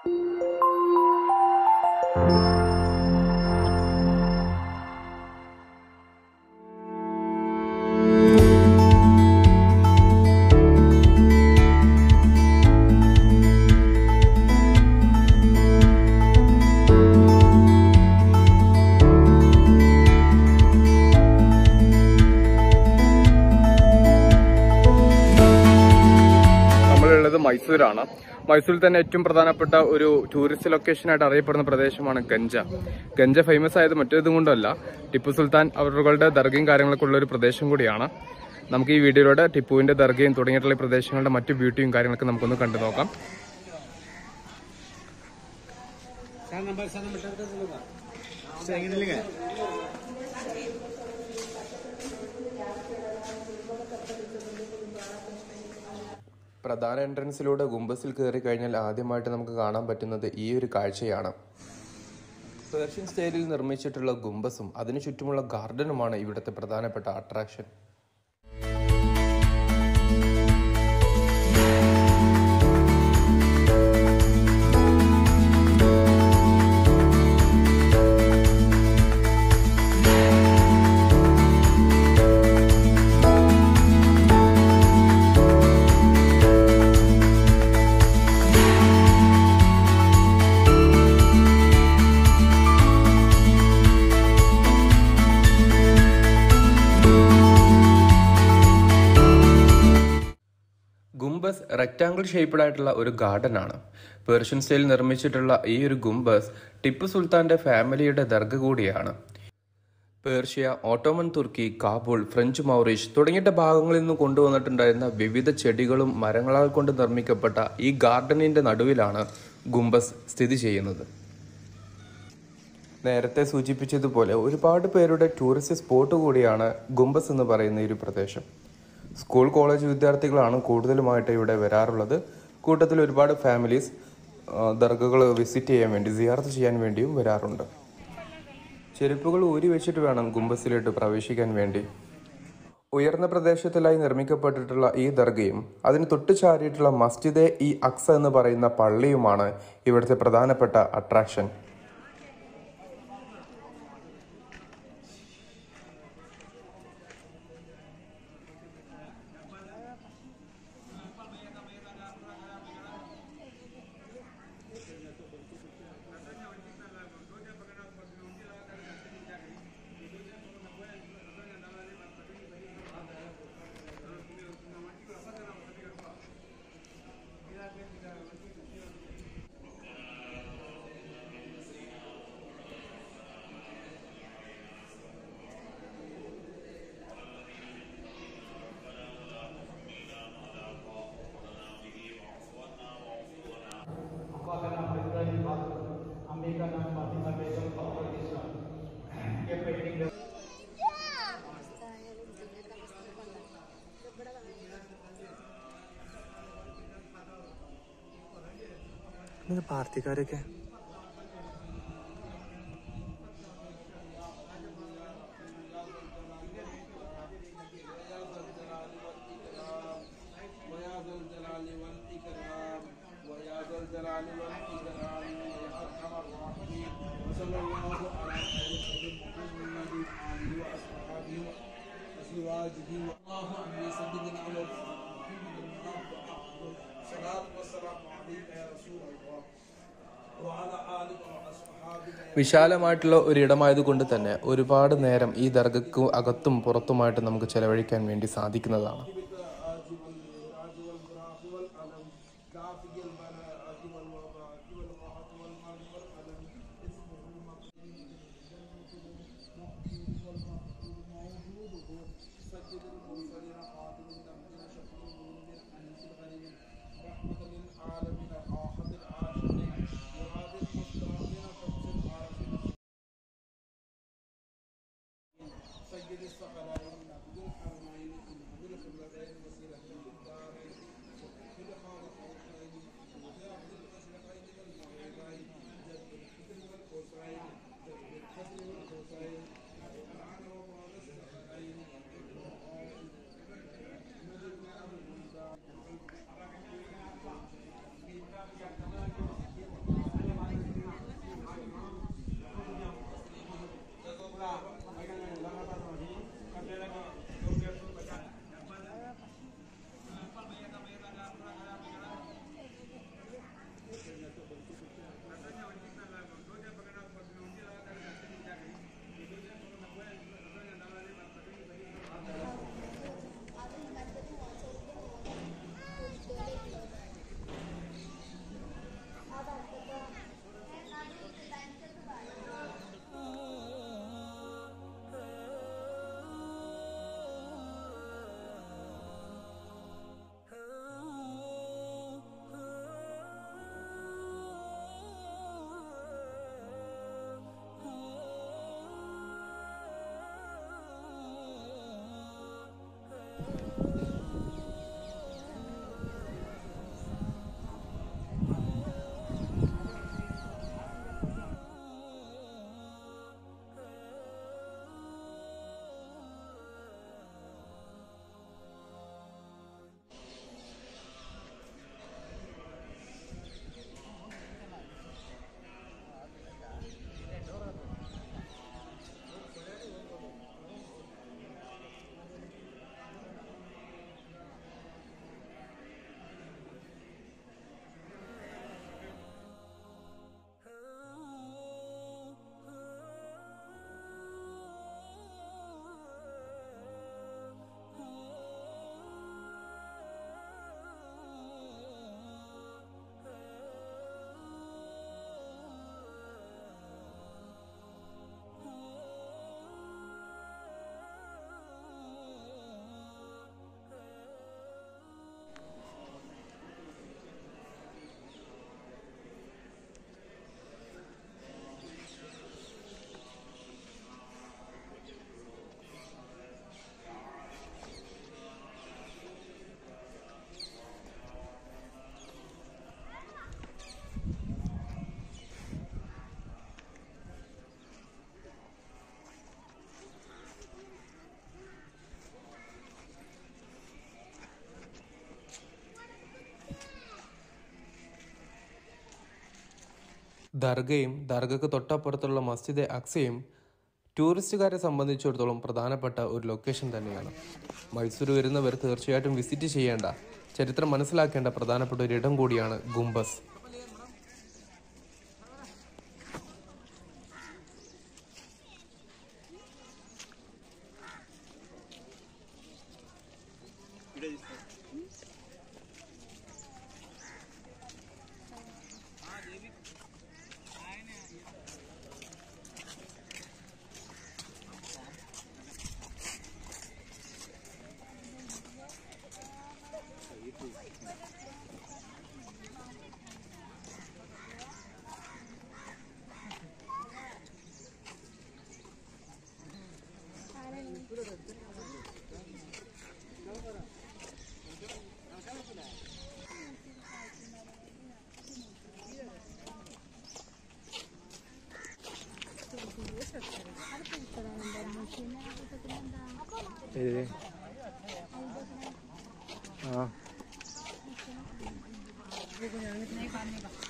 നമ്മളുള്ളത് മൈസൂരാണ് മൈസൂരിൽ തന്നെ ഏറ്റവും പ്രധാനപ്പെട്ട ഒരു ടൂറിസ്റ്റ് ലൊക്കേഷൻ ആയിട്ട് അറിയപ്പെടുന്ന പ്രദേശമാണ് ഗഞ്ച ഗഞ്ച ഫേമസ് ആയത് മറ്റേതും കൊണ്ടല്ല ടിപ്പു സുൽത്താൻ അവരുടെ ദർഗയും കാര്യങ്ങളൊക്കെ ഉള്ള ഒരു പ്രദേശം കൂടിയാണ് നമുക്ക് ഈ വീഡിയോയിലൂടെ ടിപ്പുവിന്റെ ദർഗയും തുടങ്ങിയിട്ടുള്ള ഈ പ്രദേശങ്ങളുടെ മറ്റു ബ്യൂട്ടിയും കാര്യങ്ങളൊക്കെ നമുക്കൊന്ന് കണ്ടു നോക്കാം പ്രധാന എൻട്രൻസിലൂടെ ഗുംബസിൽ കയറി കഴിഞ്ഞാൽ ആദ്യമായിട്ട് നമുക്ക് കാണാൻ പറ്റുന്നത് ഈ ഒരു കാഴ്ചയാണ് പേർഷ്യൻ സ്റ്റൈലിൽ നിർമ്മിച്ചിട്ടുള്ള ഗുംബസും അതിനു ചുറ്റുമുള്ള ഗാർഡനുമാണ് ഇവിടുത്തെ പ്രധാനപ്പെട്ട അട്രാക്ഷൻ ഗുംബസ് റെക്റ്റാങ്കിൾ ഷേപ്പ്ഡ് ആയിട്ടുള്ള ഒരു ഗാർഡൻ ആണ് പേർഷ്യൻ സ്റ്റൈൽ നിർമ്മിച്ചിട്ടുള്ള ഈ ഒരു ഗുംബസ് ടിപ്പു സുൽത്താന്റെ ഫാമിലിയുടെ ദർഗ കൂടിയാണ് പേർഷ്യ ഓട്ടോമൻ തുർക്കി കാബൂൾ ഫ്രഞ്ച് മൗറീഷ് തുടങ്ങിയ ഭാഗങ്ങളിൽ നിന്ന് കൊണ്ടുവന്നിട്ടുണ്ടായിരുന്ന വിവിധ ചെടികളും മരങ്ങളാൽ കൊണ്ട് നിർമ്മിക്കപ്പെട്ട ഈ ഗാർഡനിന്റെ നടുവിലാണ് ഗുംബസ് സ്ഥിതി ചെയ്യുന്നത് നേരത്തെ സൂചിപ്പിച്ചതുപോലെ ഒരുപാട് പേരുടെ ടൂറിസ്റ്റ് സ്പോട്ട് കൂടിയാണ് ഗുംബസ് എന്ന് പറയുന്ന ഈ ഒരു പ്രദേശം സ്കൂൾ കോളേജ് വിദ്യാർത്ഥികളാണ് കൂടുതലുമായിട്ട് ഇവിടെ വരാറുള്ളത് കൂട്ടത്തിൽ ഒരുപാട് ഫാമിലീസ് ദർഗകൾ വിസിറ്റ് ചെയ്യാൻ വേണ്ടി സിയാർത്ത് ചെയ്യാൻ വേണ്ടിയും വരാറുണ്ട് ചെരുപ്പുകൾ ഊരി വെച്ചിട്ട് വേണം ഗുംബസിലോട്ട് പ്രവേശിക്കാൻ വേണ്ടി ഉയർന്ന പ്രദേശത്തിലായി നിർമ്മിക്കപ്പെട്ടിട്ടുള്ള ഈ ദർഗയും അതിന് തൊട്ടു ചാരിയിട്ടുള്ള മസ്ജിദെ ഇ അക്സ എന്ന് പറയുന്ന പള്ളിയുമാണ് ഇവിടുത്തെ പ്രധാനപ്പെട്ട അട്രാക്ഷൻ പാർട്ടിക്കാരൊക്കെ ويا ذا الجلال والإكرام ويا ذا الجلال والإكرام يا أرحم الراحمين وصلى الله على خير محمد وآله وأصحابه وأزواجه الله أن سيدنا صلاة والسلام عليك يا رسول الله وعلى آلك وأصحابك يا വിശാലമായിട്ടുള്ള ഒരിടമായതുകൊണ്ട് തന്നെ ഒരുപാട് നേരം ഈ ദർഗക്ക് അകത്തും പുറത്തുമായിട്ട് നമുക്ക് ചെലവഴിക്കാൻ വേണ്ടി സാധിക്കുന്നതാണ് الآج والميراج والفراق والألم كافي البلاء والوباء والقهر والمرض والألم اسمه مقيم سجد المرسلين قاتل النبيين شفيع المؤمنين أنس الغنيم رحمة للعالمين آخذ العاشقين وهذه المستعمين كبس العارفين سيد الثقلين نبي الحرمين نبي القبلتين ദർഗയും ദർഗക്ക് തൊട്ടപ്പുറത്തുള്ള മസ്ജിദ് അക്സയും ടൂറിസ്റ്റുകാരെ സംബന്ധിച്ചിടത്തോളം പ്രധാനപ്പെട്ട ഒരു ലൊക്കേഷൻ തന്നെയാണ് മൈസൂർ വരുന്നവർ തീർച്ചയായിട്ടും വിസിറ്റ് ചെയ്യേണ്ട ചരിത്രം മനസ്സിലാക്കേണ്ട പ്രധാനപ്പെട്ട ഒരു ഇടം കൂടിയാണ് ഗുംബസ് ആ